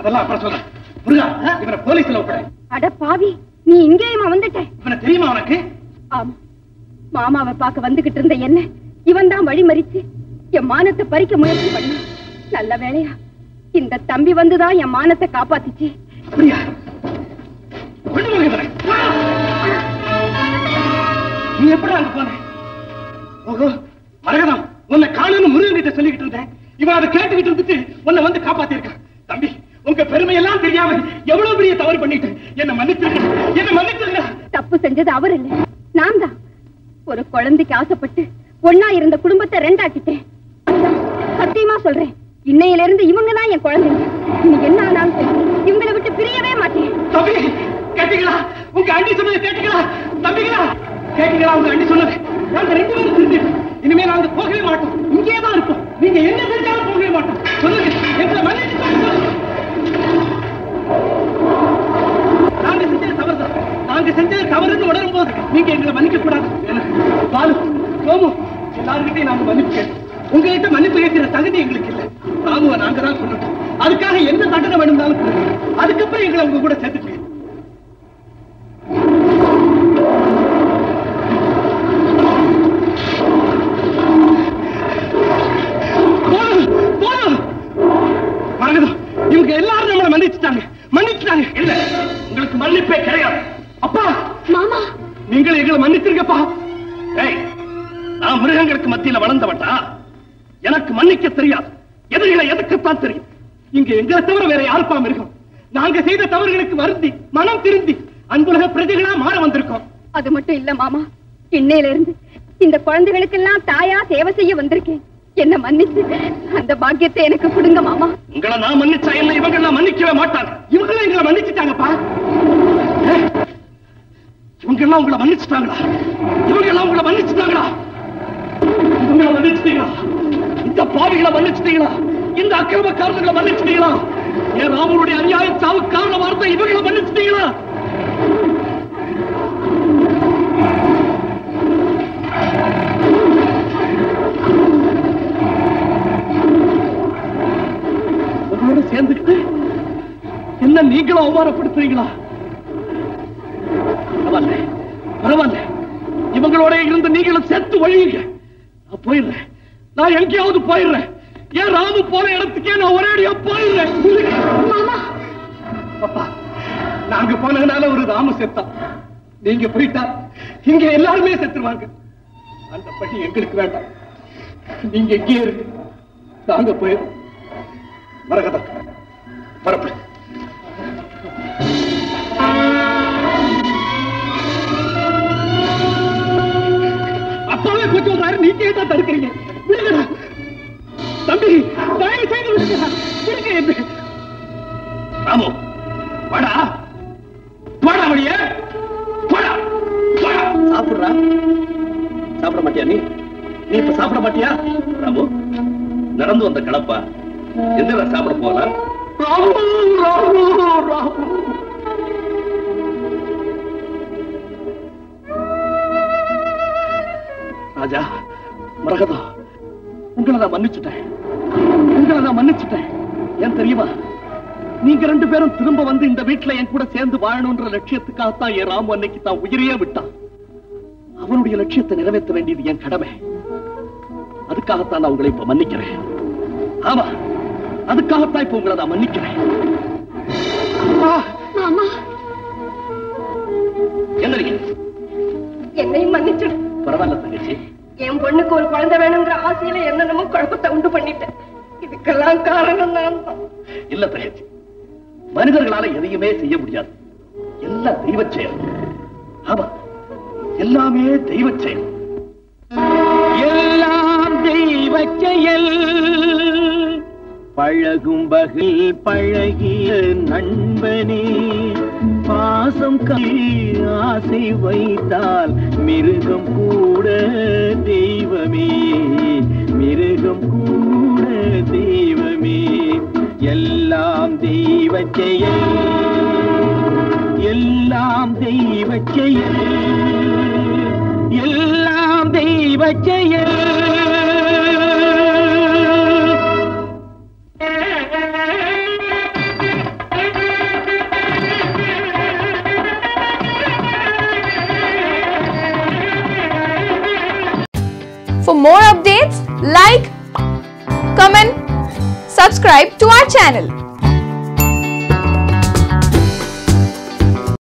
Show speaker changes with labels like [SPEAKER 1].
[SPEAKER 1] அதெல்லாம் அப்புறம் சொல்றேன் முருகா இவனை போலீஸ்ல ஒப்படை
[SPEAKER 2] அட பாவி நீ இங்கேயுமா வந்துட்ட
[SPEAKER 1] இவனை தெரியுமா உனக்கு
[SPEAKER 2] ஆமா மாமாவை பார்க்க வந்துகிட்டு இருந்த என்ன இவன் தான் வழி மறிச்சு என் மானத்தை பறிக்க முயற்சி பண்ண நல்ல வேளையா இந்த தம்பி வந்துதான் என் மானத்தை காப்பாத்திச்சு
[SPEAKER 1] அப்படியா கொண்டு போங்க இவனை. வா. நீ எப்படி அங்க போன ஓஹோ மரகதம் உன்னை காணும்னு முருகன் கிட்ட சொல்லிக்கிட்டு இருந்தேன் இவன் அதை கேட்டுக்கிட்டு இருந்துட்டு உன்னை வந்து காப்பாத்திருக்கான் தம்பி உங்க பெருமை எல்லாம் தெரியாம எவ்வளவு பெரிய தவறு பண்ணிட்டேன் என்ன மன்னிச்சிருங்க என்ன மன்னிச்சிருங்க
[SPEAKER 2] தப்பு செஞ்சது அவர் இல்ல நான் தான் ஒரு குழந்தைக்கு ஆசைப்பட்டு ஒன்னா இருந்த குடும்பத்தை ரெண்டாக்கிட்டேன் அதான், சத்தியமா சொல்றேன் இன்னையில இருந்து இவங்க தான் என் குழந்தைங்க நீ என்ன ஆனாலும் சரி இவங்களை விட்டு பிரியவே மாட்டேன்
[SPEAKER 1] தம்பி கேட்டீங்களா உங்க அண்டி சொன்னதை கேட்டீங்களா தம்பிங்களா கேட்டீங்களா உங்க அண்டி சொன்னது நாங்க ரெண்டு பேரும் திருந்திட்டோம் இனிமே நாங்க போகவே மாட்டோம் இங்கே தான் இருப்போம் நீங்க என்ன செஞ்சாலும் போகவே மாட்டோம் சொல்லுங்க எங்களை மன்னிச்சு சொல்லுங்க. நாங்க செஞ்சது தவறு தான் நாங்க செஞ்சது தவறுன்னு உணரும் போது நீங்க எங்களை மன்னிக்க கூடாது என்ன? பாலு சோமு எல்லாருக்கிட்டையும் நாங்க மன்னிப்பு கேட்டோம் உங்ககிட்ட மன்னிப்பு கேட்கிற தகுதி எங்களுக்கு இல்ல ராமுவை நாங்க தான் கொண்டுட்டோம் அதுக்காக என்ன தண்டனை வேணும்னாலும் கொடுங்க. அதுக்கப்புறம் எங்களை உங்க கூட சேர்த்துக்க போதும் போதும் மறந்துடும் இவங்க எல்லாரும் நம்மளை மன்னிச்சுட்டாங்க மன்னிச்சுட்டாங்க இல்ல உங்களுக்கு மன்னிப்பே கிடையாது அப்பா
[SPEAKER 2] மாமா
[SPEAKER 1] நீங்கள் எங்களை மன்னிச்சிருங்கப்பா ஏய் நான் மிருகங்களுக்கு மத்தியில வளர்ந்தவட்டா எனக்கு மன்னிக்க தெரியாது எதிரிகளை எதுக்குத்தான் தெரியும் இங்க எங்களை தவிர வேற யாருப்பா மிருகம் நாங்க செய்த தவறுகளுக்கு வருந்தி மனம் திருந்தி அன்புலக பிரஜைகளா மாற வந்திருக்கோம்
[SPEAKER 2] அது மட்டும் இல்ல மாமா இன்னையில இருந்து இந்த குழந்தைகளுக்கெல்லாம் தாயா சேவை செய்ய வந்திருக்கேன் என்ன மன்னிச்சு அந்த பாக்கியத்தை எனக்கு கொடுங்க மாமா
[SPEAKER 1] உங்களை நான் மன்னிச்சா என்ன இவங்க எல்லாம் மன்னிக்கவே மாட்டாங்க இவங்களும் எங்களை மன்னிச்சுட்டாங்கப்பா ஏய், இவங்க எல்லாம் உங்களை மன்னிச்சுட்டாங்களா இவங்க எல்லாம் உங்களை மன்னிச்சுட்டாங்களா இவங்களை மன்னிச்சிட்டீங்களா இந்த பாவிகளை மன்னிச்சிட்டீங்களா இந்த அக்கிரமக்காரர்களை மன்னிச்சிட்டீங்களா என் ராமனுடைய அநியாய சாவு காரணமா இருந்த இவங்களை மன்னிச்சிட்டீங்களா உங்களோட சேர்ந்துக்கிட்டு என்ன நீங்களும் அவமானப்படுத்துறீங்களா பரவாயில்ல பரவாயில்ல இவங்களோட இருந்து நீங்களும் செத்து வழியுங்க நான் போயிடுறேன் நான் எங்கேயாவது போயிடுறேன் ஏன் ராமு போன இடத்துக்கே நான் ஒரேடியா போயிடுறேன் அப்பா நாங்க போனதுனால ஒரு ராமு செத்தான் நீங்க போயிட்டா இங்க எல்லாருமே செத்துருவாங்க அந்த பட்டி எங்களுக்கு வேண்டாம் நீங்க எங்கே இருக்கு நாங்க போயிடும் மரகதம் பரப்படு அப்பாவே கொஞ்சம் சொல்றாரு நீங்க ஏன் தான் தடுக்கிறீங்க விடுங்கடா தம்பி தயவு செய்து விடுங்கடா விடுங்க என்ன ராமு வாடா வாடா வழிய வாடா வாடா சாப்பிடுறா சாப்பிட மாட்டியா நீ நீ இப்ப சாப்பிட மாட்டியா ராமு நடந்து வந்த கலப்பா எந்த சாப்பிட போகலாம் ராமு ராமு ராமு ராஜா மரகதம் உங்களை நான் மன்னிச்சுட்டேன் உங்களை நான் மன்னிச்சுட்டேன் ஏன் தெரியுமா நீங்க ரெண்டு பேரும் திரும்ப வந்து இந்த வீட்டுல என் கூட சேர்ந்து வாழணும்ன்ற லட்சியத்துக்காகத்தான் என் ராமு அன்னைக்கு தான் உயிரையே விட்டான் அவனுடைய லட்சியத்தை நிறைவேற்ற வேண்டியது என் கடமை அதுக்காகத்தான் நான் உங்களை இப்ப மன்னிக்கிறேன் ஆமா அதுக்காகத்தான் இப்ப உங்களை நான் மன்னிக்கிறேன் ஆ,
[SPEAKER 2] மாமா
[SPEAKER 1] எந்திரிங்க
[SPEAKER 2] என்னையும் மன்னிச்சு
[SPEAKER 1] பரவாயில்ல தங்கச்சி
[SPEAKER 2] என் பொண்ணுக்கு ஒரு குழந்தை வேணுங்கிற ஆசையில என்னென்னமோ குழப்பத்தை உண்டு பண்ணிட்டேன் இதுக்கெல்லாம் காரணம் நான் தான்
[SPEAKER 1] இல்ல தங்கச்சி மனிதர்களால எதையுமே செய்ய முடியாது எல்லாம் தெய்வ செயல் ஆமா எல்லாமே தெய்வ செயல்
[SPEAKER 3] எல்லாம் தெய்வ செயல் பழகும் பகில் பழகிய நண்பனே பாசம் கை ஆசை வைத்தால் மிருகம் கூட தெய்வமே மிருகம் கூட தெய்வமே எல்லாம் தெய்வ செயல் எல்லாம் தெய்வ செயல் எல்லாம் தெய்வ செயல்
[SPEAKER 4] For more updates, like, comment, subscribe to our channel.